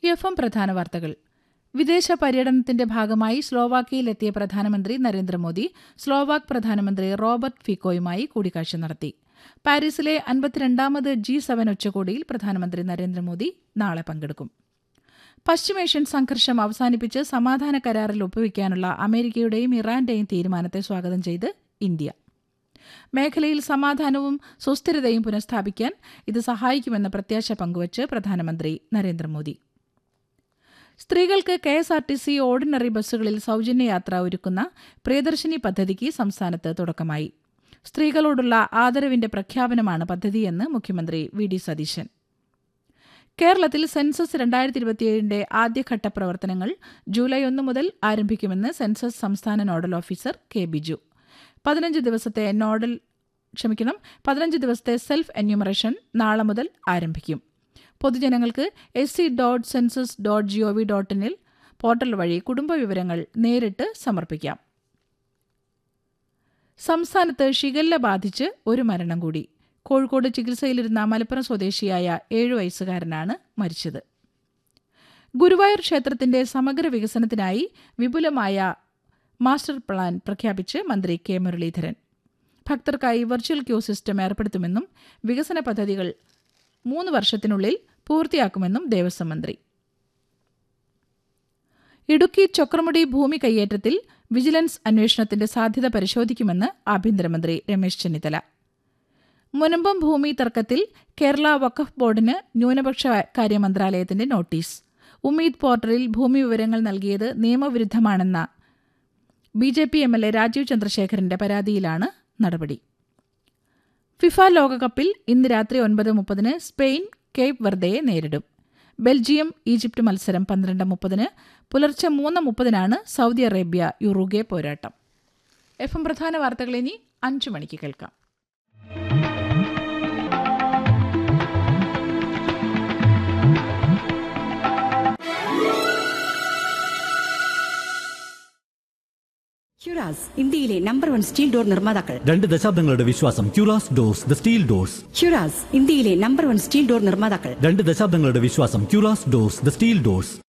F M പ്രധാന വാർത്തകൾ വിദേശ പര്യടനത്തിന്റെ ഭാഗമായി സ്ലോവാക്യയിലെത്തിയ പ്രധാനമന്ത്രി നരേന്ദ്രമോദി സ്ലോവാക് പ്രധാനമന്ത്രി റോബർട്ട് ഫിക്കോയുമായി കൂടിക്കാഴ്ച നടത്തി പാരീസിലെ അൻപത്തിരണ്ടാമത് ജി സെവൻ ഉച്ചകോടിയിൽ പ്രധാനമന്ത്രി നരേന്ദ്രമോദി നാളെ പങ്കെടുക്കും പശ്ചിമേഷ്യൻ സംഘർഷം അവസാനിപ്പിച്ച് സമാധാന കരാറിൽ ഒപ്പുവയ്ക്കാനുള്ള അമേരിക്കയുടെയും ഇറാന്റെയും തീരുമാനത്തെ സ്വാഗതം ചെയ്ത് ഇന്ത്യ മേഖലയിൽ സമാധാനവും സുസ്ഥിരതയും പുനഃസ്ഥാപിക്കാൻ ഇത് സഹായിക്കുമെന്ന പ്രത്യാശ പങ്കുവച്ച് പ്രധാനമന്ത്രി നരേന്ദ്രമോദി സ്ത്രീകൾക്ക് K S R T C ordinary ബസ്സുകളിൽ സൗജന്യ യാത്ര ഒരുക്കുന്ന പ്രിയദർശിനി പദ്ധതിക്ക് സംസ്ഥാനത്ത് തുടക്കമായി സ്ത്രീകളോടുള്ള ആദരവിന്റെ പ്രഖ്യാപനമാണ് പദ്ധതിയെന്ന് മുഖ്യമന്ത്രി വി ഡി സതീശൻ കേരളത്തിൽ സെൻസസ് രണ്ടായിരത്തി ഇരുപത്തിയേഴിന്റെ ആദ്യഘട്ട പ്രവർത്തനങ്ങൾ ജൂലൈ ഒന്ന് മുതൽ ആരംഭിക്കുമെന്ന് സെൻസസ് സംസ്ഥാന നോഡൽ ഓഫീസർ കെ ബിജു പതിനഞ്ച് ദിവസത്തെ നോഡൽ ക്ഷമിക്കണം പതിനഞ്ച് ദിവസത്തെ സെൽഫ് എന്യൂമറേഷൻ നാളെ മുതൽ ആരംഭിക്കും പൊതുജനങ്ങൾക്ക് S C dot census dot G O V dot ഇനിൽ പോർട്ടൽ വഴി കുടുംബ വിവരങ്ങൾ നേരിട്ട് സമർപ്പിക്കാം സംസ്ഥാനത്ത് ഷിഗല്ല ബാധിച്ച് ഒരു മരണം കൂടി കോഴിക്കോട് ചികിത്സയിലിരുന്ന മലപ്പുറം സ്വദേശിയായ ഏഴു വയസ്സുകാരനാണ് മരിച്ചത് ഗുരുവായൂർ ക്ഷേത്രത്തിന്റെ സമഗ്ര വികസനത്തിനായി വിപുലമായ മാസ്റ്റർ പ്ലാൻ പ്രഖ്യാപിച്ച് മന്ത്രി കെ മുരളീധരൻ ഭക്തർക്കായി വെർച്വൽ ക്യൂ സിസ്റ്റം ഏർപ്പെടുത്തുമെന്നും വികസന പദ്ധതികൾ മൂന്ന് വർഷത്തിനുള്ളിൽ പൂർത്തിയാക്കുമെന്നും ദേവസ്വം മന്ത്രി ഇടുക്കി ചൊക്രമുടി ഭൂമി കയ്യേറ്റത്തിൽ വിജിലൻസ് അന്വേഷണത്തിന്റെ സാധ്യത പരിശോധിക്കുമെന്ന് ആഭ്യന്തരമന്ത്രി രമേശ് ചെന്നിത്തല മുനമ്പം ഭൂമി തർക്കത്തിൽ കേരള വഖഫ് ബോർഡിന് ന്യൂനപക്ഷ കാര്യ മന്ത്രാലയത്തിന്റെ നോട്ടീസ് ഉമ്മീദ് പോർട്ടലിൽ ഭൂമി വിവരങ്ങൾ നൽകിയത് നിയമവിരുദ്ധമാണെന്ന B J P M L A Rajeev ചന്ദ്രശേഖരന്റെ പരാതിയിലാണ് നടപടി ഫിഫ ലോകകപ്പിൽ ഇന്ന് രാത്രി ഒൻപത് മുപ്പതിന് സ്പെയിൻ കേപ്പ് വെർദയെ നേരിടും ബെൽജിയം ഈജിപ്ത് മത്സരം പന്ത്രണ്ട് മുപ്പതിന് പുലർച്ചെ മൂന്ന് മുപ്പതിനാണ് സൗദി അറേബ്യ യുറുഗെ പോരാട്ടം എഫ് എം പ്രധാന വാർത്തകൾ ഇനി അഞ്ചു മണിക്ക് കേൾക്കാം ഹ്യുറാസ് ഇന്ത്യയിലെ നമ്പർ വൺ സ്റ്റീൽ ഡോർ നിർമ്മാതാക്കൾ രണ്ട് ദശാബ്ദങ്ങളുടെ വിശ്വാസം Quras doors the steel doors ഹ്യുറാസ് ഇന്ത്യയിലെ നമ്പർ വൺ സ്റ്റീൽ ഡോർ നിർമ്മാതാക്കൾ രണ്ട് ദശാബ്ദങ്ങളുടെ വിശ്വാസം Quras doors the steel doors